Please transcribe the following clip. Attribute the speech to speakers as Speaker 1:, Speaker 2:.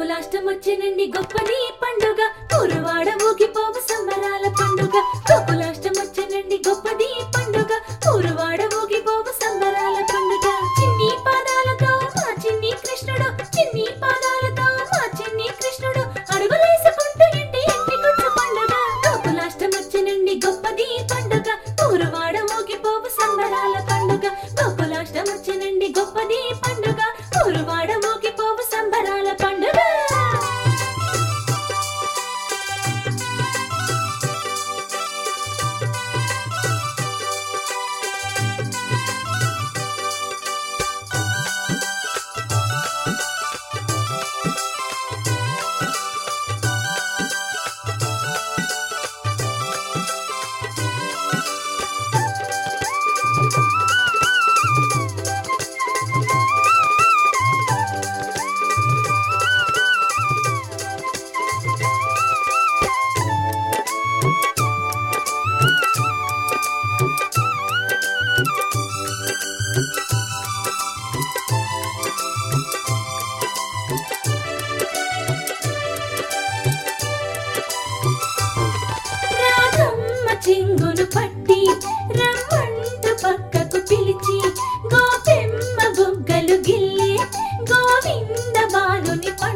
Speaker 1: గోకులాష్టమొచ్చినండి గొప్పది పండుగ ఊరువాడ ఊగిపోవు సంబరాల పండుగ గోకులాష్టమొచ్చినండి గొప్పది పండుగ ఊరువాడ ఊగిపోవు సంబరాల పండుగ చిన్ని పాదాలతో మా చిన్ని కృష్ణుడు చిన్ని పాదాలతో మా చిన్ని కృష్ణుడు అడుగులేసుకుంటూ ఇంటి ఇంటి కూర్చు పండుగ గోకులాష్టమొచ్చినండి గొప్పది పండుగ ఊరువాడ ఊగిపోవు సంబరాల పండుగ గోకులాష్టమొచ్చినండి గొప్పది పండుగ ఊరువాడ ఊగిపోవు సంబరాల పండుగ రాధమ్మ చెంగును పట్టి రమ్మంటూ పక్కకు పిలిచి గోపెమ్మ బుగ్గలు గిల్లి గోవింద బాలుని పండు